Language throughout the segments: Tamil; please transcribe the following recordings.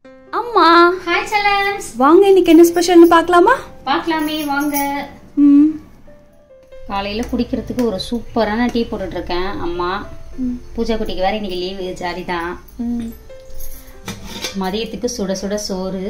அம்மா ஹாய் செலம்ஸ் வாங்க இன்னைக்கு என்ன ஸ்பெஷல்னு பார்க்கலாமா பார்க்கலாமே வாங்க ம் காலையில் குடிக்கிறதுக்கு ஒரு சூப்பரான டீ போட்டுட்டு இருக்கேன் அம்மா பூஜா குட்டிக்கு வேற இன்னைக்கு லீவு ஜாலி தான் ம். மதியத்துக்கு சுட சுட சோறு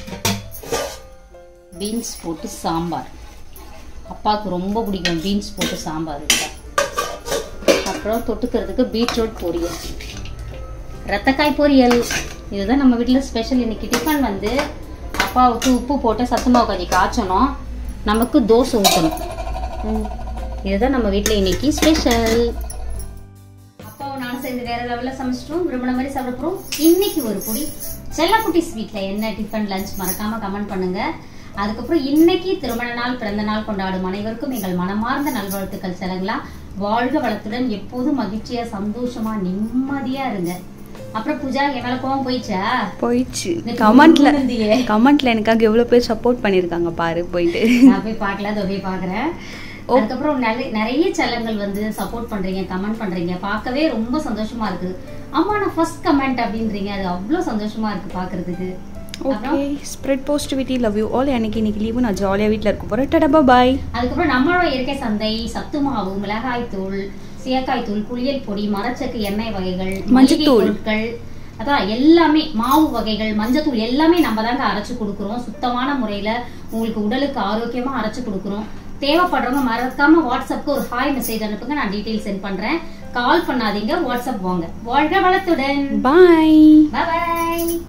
பீன்ஸ் போட்டு சாம்பார் அப்பாவுக்கு ரொம்ப பிடிக்கும் பீன்ஸ் போட்டு சாம்பார் வச்சா அப்புறம் தொட்டுக்கிறதுக்கு பீட்ரூட் பொரியல் ரத்தக்காய் பொரியல் இதுதான் நம்ம வீட்டில் ஸ்பெஷல் இன்னைக்கு டிஃபன் வந்து அப்பாவுக்கு உப்பு போட்டு சத்து மாவு கஞ்சி காய்ச்சணும் நமக்கு தோசை ஊற்றணும் ம். இதுதான் நம்ம வீட்டில் இன்னைக்கு ஸ்பெஷல் அப்பாவும் நானும் சேர்ந்து வேற லெவலில் சமைச்சிட்டோம் விரும்பின மாதிரி சாப்பிட போகிறோம் இன்னைக்கு ஒரு பொடி செல்லக்குட்டி ஸ்வீட்ல என்ன டிஃபன் லஞ்ச் மறக்காம கமெண்ட் பண்ணுங்க அதுக்கப்புறம் இன்னைக்கு திருமண நாள் பிறந்த நாள் கொண்டாடும் அனைவருக்கும் எங்கள் மனமார்ந்த நல்வாழ்த்துக்கள் செலங்களா வாழ்க வளத்துடன் எப்போதும் மகிழ்ச்சியா சந்தோஷமா நிம்மதியா இருங்க அப்புறம் பூஜா என் மேல கோவம் போயிடுச்சா போயிடுச்சு இந்த கமெண்ட்ல குடும்பம் இருந்தியே. கமெண்ட்ல எனக்காக எவ்வளவு பேர் சப்போர்ட் பண்ணிருக்காங்க பாரு போயிட்டு நான் போய் பார்க்கல அதை போய் பாக்குறேன் அதுக்கப்புறம் நிறைய நிறைய செல்லங்கள் வந்து சப்போர்ட் பண்றீங்க கமெண்ட் பண்றீங்க பார்க்கவே ரொம்ப சந்தோஷமா இருக்கு அம்மா நான் ஃபர்ஸ்ட் கமெண்ட் அப்படின்றீங்க அது அவ்வளவு சந்தோஷமா இருக்கு பாக்குறதுக்கு okay spread positivity love you all எனக்கு இன்னைக்கு லீவு நான் ஜாலியா வீட்ல இருக்க போறேன் டடா பாய் அதுக்கப்புறம் நம்மளோட இயற்கை சந்தை சத்து மாவு மிளகாய் தூள் சீயக்காய் தூள் புளியல் பொடி மரச்சக்கு எண்ணெய் வகைகள் மளிகை மஞ்சத்தூள். பொருட்கள் அதான் எல்லாமே மாவு வகைகள் மஞ்சத்தூள் எல்லாமே நம்ம தாங்க அரைச்சு கொடுக்குறோம் சுத்தமான முறையில உங்களுக்கு உடலுக்கு ஆரோக்கியமா அரைச்சு கொடுக்குறோம் தேவைப்படுறவங்க மறக்காம வாட்ஸ்அப்க்கு ஒரு ஹாய் மெசேஜ் அனுப்புங்க நான் டீட்டெயில் சென்ட் பண்றேன் கால் பண்ணாதீங்க வாட்ஸ்அப் வாங்க வாழ்க வளத்துடன் பாய் பாய்